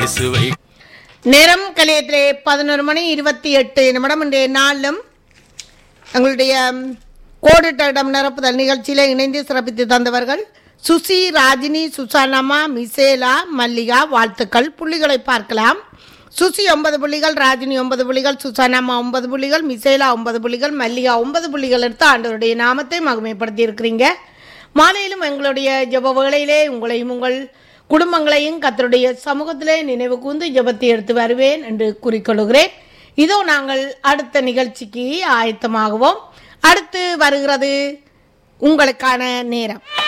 இயேசுவை நேரம் கலையத்திலே பதினோரு மணி இருபத்தி எட்டு நிமிடம் இன்றைய நாளிலும் எங்களுடைய ம், கோடிட்ட இடம் நிரப்புதல் நிகழ்ச்சியில் இணைந்து சிறப்பித்து தந்தவர்கள் சுசி ராஜினி சுசானம்மா மிசேலா மல்லிகா வாழ்த்துக்கள் புள்ளிகளை பார்க்கலாம் சுசி ஒன்பது புள்ளிகள் ராஜினி ஒன்பது புள்ளிகள் சுசானம்மா ஒன்பது புள்ளிகள் மிசேலா ஒன்பது புள்ளிகள் மல்லிகா ஒன்பது புள்ளிகள் எடுத்து ஆண்டவருடைய நாமத்தை மகிமைப்படுத்தி இருக்கிறீங்க மாலையிலும் எங்களுடைய ஜெப வேளையிலே உங்களையும் உங்கள் குடும்பங்களையும் கத்தருடைய சமூகத்திலே நினைவு கூர்ந்து ஜெபத்தை எடுத்து வருவேன் என்று கூறிக்கொள்கிறேன் இதோ நாங்கள் அடுத்த நிகழ்ச்சிக்கு ஆயத்தமாகுவோம் அடுத்து வருகிறது உங்களுக்கான நேரம்